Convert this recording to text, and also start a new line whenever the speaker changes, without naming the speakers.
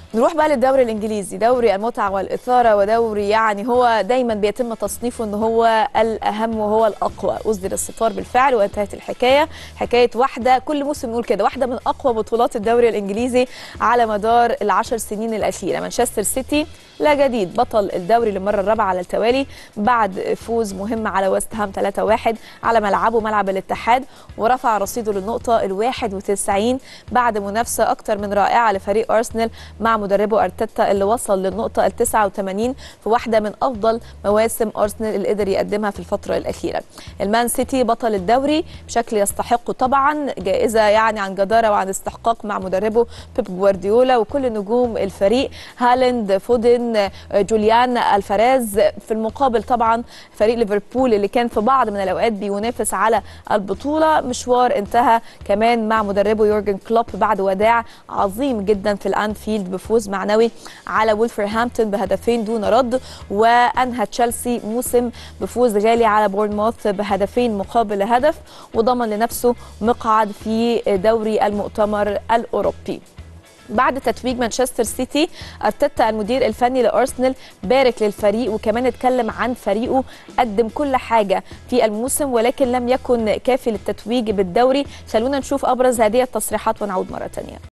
نروح بقى للدوري الانجليزي دوري المتعه والاثاره ودوري يعني هو دايما بيتم تصنيفه ان هو الاهم وهو الاقوى اصدر الستار بالفعل وانتهت الحكايه حكايه واحده كل موسم نقول كده واحده من اقوى بطولات الدوري الانجليزي على مدار العشر سنين الاخيره مانشستر سيتي لا جديد بطل الدوري للمره الرابعه على التوالي بعد فوز مهم على ويست هام 3-1 على ملعبه ملعب الاتحاد ورفع رصيده للنقطه ال 91 بعد منافسه اكثر من رائعه لفريق ارسنال مع مدربه ارتيتا اللي وصل للنقطه ال 89 في واحده من افضل مواسم ارسنال اللي قدر يقدمها في الفتره الاخيره. المان سيتي بطل الدوري بشكل يستحقه طبعا جائزه يعني عن جداره وعن استحقاق مع مدربه بيب جوارديولا وكل نجوم الفريق هالاند فودن جوليان الفراز في المقابل طبعا فريق ليفربول اللي كان في بعض من الاوقات بينافس على البطوله مشوار انتهى كمان مع مدربه يورجن كلوب بعد وداع عظيم جدا في الانفيلد بفوز معنوي على وولفرهامبتون بهدفين دون رد وانهى تشيلسي موسم بفوز غالي على بورنموث بهدفين مقابل هدف وضمن لنفسه مقعد في دوري المؤتمر الاوروبي بعد تتويج مانشستر سيتي ارتيتا المدير الفني لارسنال بارك للفريق وكمان اتكلم عن فريقه قدم كل حاجه في الموسم ولكن لم يكن كافي للتتويج بالدوري خلونا نشوف ابرز هذه التصريحات ونعود مره ثانيه